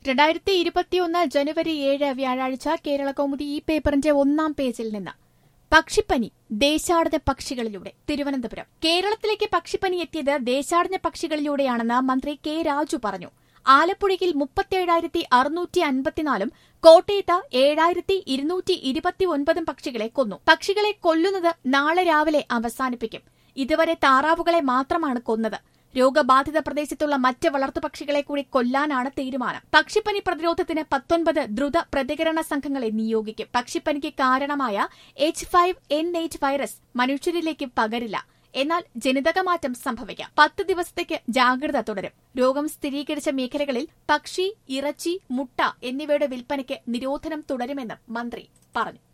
രണ്ടായിരത്തി ഇരുപത്തിയൊന്ന് ജനുവരി ഏഴ് വ്യാഴാഴ്ച കേരള കൗമുദി ഈ പേപ്പറിന്റെ ഒന്നാം പേജിൽ നിന്ന് പക്ഷിപ്പനി ദേശാടന പക്ഷികളിലൂടെ തിരുവനന്തപുരം കേരളത്തിലേക്ക് പക്ഷിപ്പനി എത്തിയത് ദേശാടന പക്ഷികളിലൂടെയാണെന്ന് മന്ത്രി കെ രാജു പറഞ്ഞു ആലപ്പുഴയിൽ മുപ്പത്തിയേഴായിരത്തി അറുന്നൂറ്റി അൻപത്തിനാലും കോട്ടയത്ത് ഏഴായിരത്തി ഇരുന്നൂറ്റി ഇരുപത്തിയൊൻപതും പക്ഷികളെ കൊന്നു പക്ഷികളെ കൊല്ലുന്നത് നാളെ രാവിലെ അവസാനിപ്പിക്കും ഇതുവരെ താറാവുകളെ മാത്രമാണ് കൊന്നത് രോഗബാധിത പ്രദേശത്തുള്ള മറ്റ് വളർത്തുപക്ഷികളെ കൂടി കൊല്ലാനാണ് തീരുമാനം പക്ഷിപ്പനി പ്രതിരോധത്തിന് പത്തൊൻപത് ദ്രുത പ്രതികരണ സംഘങ്ങളെ നിയോഗിക്കും പക്ഷിപ്പനിക്ക് കാരണമായ H five N eight virus മനുഷ്യരിലേക്ക് പകരില്ല എന്നാൽ ജനിതകമാറ്റം സംഭവിക്കാം പത്ത് ദിവസത്തേക്ക് ജാഗ്രത തുടരും രോഗം സ്ഥിരീകരിച്ച മേഖലകളിൽ പക്ഷി ഇറച്ചി മുട്ട എന്നിവയുടെ വിൽപ്പനയ്ക്ക് നിരോധനം തുടരുമെന്നും മന്ത്രി പറഞ്ഞു